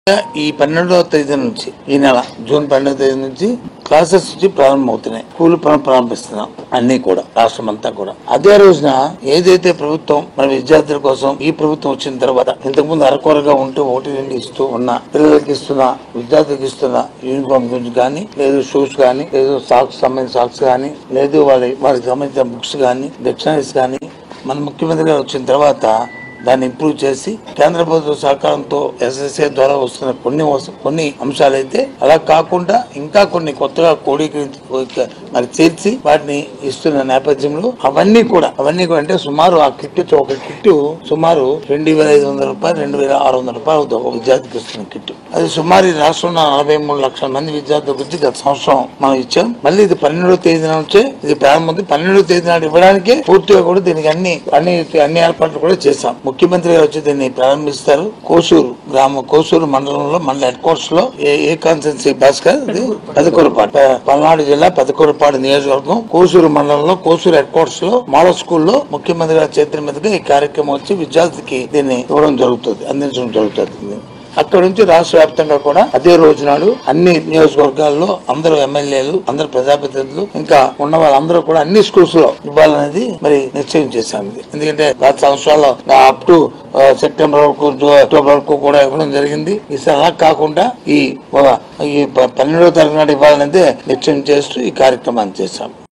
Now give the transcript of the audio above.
ఈ పన్నెండవ తేదీ నుంచి ఈ నెల జూన్ పన్నెండవ తేదీ నుంచి క్లాసెస్ నుంచి ప్రారంభమవుతున్నాయి స్కూల్ పనులు ప్రారంభిస్తున్నాం అన్ని కూడా రాష్ట్రం అంతా కూడా అదే రోజున ఏదైతే ప్రభుత్వం మన విద్యార్థుల కోసం ఈ ప్రభుత్వం వచ్చిన తర్వాత ఇంతకుముందు అరకొరగా ఉంటూ ఒకటి రెండు ఇస్తూ ఉన్న పిల్లలకి ఇస్తున్న విద్యార్థులకు ఇస్తున్న యూనిఫామ్ గురించి కానీ లేదు షూస్ కానీ లేదు సాక్స్ సంబంధించిన సాక్స్ కానీ లేదు వాళ్ళ వాళ్ళకి సంబంధించిన బుక్స్ కానీ డిక్షనరీస్ కానీ మన ముఖ్యమంత్రి గారు వచ్చిన తర్వాత దాన్ని ఇంప్రూవ్ చేసి కేంద్ర ప్రభుత్వ సహకారంతో ఎస్ఎస్ఏ ద్వారా వస్తున్న కొన్ని వస్తు- కొన్ని అంశాలైతే అలా కాకుండా ఇంకా కొన్ని కొత్తగా కోడీకరించి మరి చేర్చి వాటిని ఇస్తున్న నేపథ్యంలో అవన్నీ కూడా అవన్నీ కూడా అంటే సుమారు ఆ కిట్ ఒక కిట్ సుమారు రెండు వేల ఐదు వందల రూపాయలు రెండు వేల ఆరు వందల రూపాయలు అవుతుంది ఒక విద్యార్థికి ఇస్తున్న కిట్ అది సుమారు ఈ రాష్ట్రంలో నలభై మూడు లక్షల మంది విద్యార్థుల గురించి గత సంవత్సరం మనం ఇచ్చాం మళ్ళీ ఇది పన్నెండవ తేదీ నుంచే ఇది ప్రారంభం పన్నెండవ తేదీ నాడు ఇవ్వడానికే పూర్తిగా కూడా దీనికి అన్ని అన్ని అన్ని ఏర్పాట్లు కూడా చేశాం ముఖ్యమంత్రి గారు వచ్చి దీన్ని ప్రారంభిస్తారు కోసూరు గ్రామ కోసూరు మండలంలో మండల హెడ్ క్వార్టర్స్ లో ఏ ఏ కాన్సెన్సీ భాస్కర్ ఇది పెదకూరపాడు ప- పల్నాడు జిల్లా పెదకూరపాడు నియోజకవర్గం కోసూరు మండలంలో కోసూరు హెడ్ క్వార్టర్స్ లో మోడల్ స్కూల్లో ముఖ్యమంత్రి గారి చేతుల మీదుగా ఈ కార్యక్రమం వచ్చి విద్యార్థికి దీన్ని ఇవ్వడం జరుగుతుంది అందించడం జరుగుతుంది అక్కడ నుంచి రాష్ట్ర వ్యాప్తంగా కూడా అదే రోజు నాడు అన్ని నియోజకవర్గాల్లో అందరూ ఎమ్మెల్యేలు అందరు ప్రజాప్రతినిధులు ఇంకా ఉన్న వాళ్ళందరూ కూడా అన్ని స్కూల్స్ లో ఇవ్వాలనేది మరి నిశ్చయం చేశాం ఇది ఎందుకంటే గత సంవత్సరాల్లో అప్ టు సెప్టెంబర్ వరకు జూ- అక్టోబర్ వరకు కూడా ఇవ్వడం జరిగింది ఈసారి అలా కాకుండా ఈ ఈ ప- పన్నెండవ తరగతి నాడు ఇవ్వాలనేది నిశ్చయం చేస్తూ ఈ కార్యక్రమాన్ని చేశాం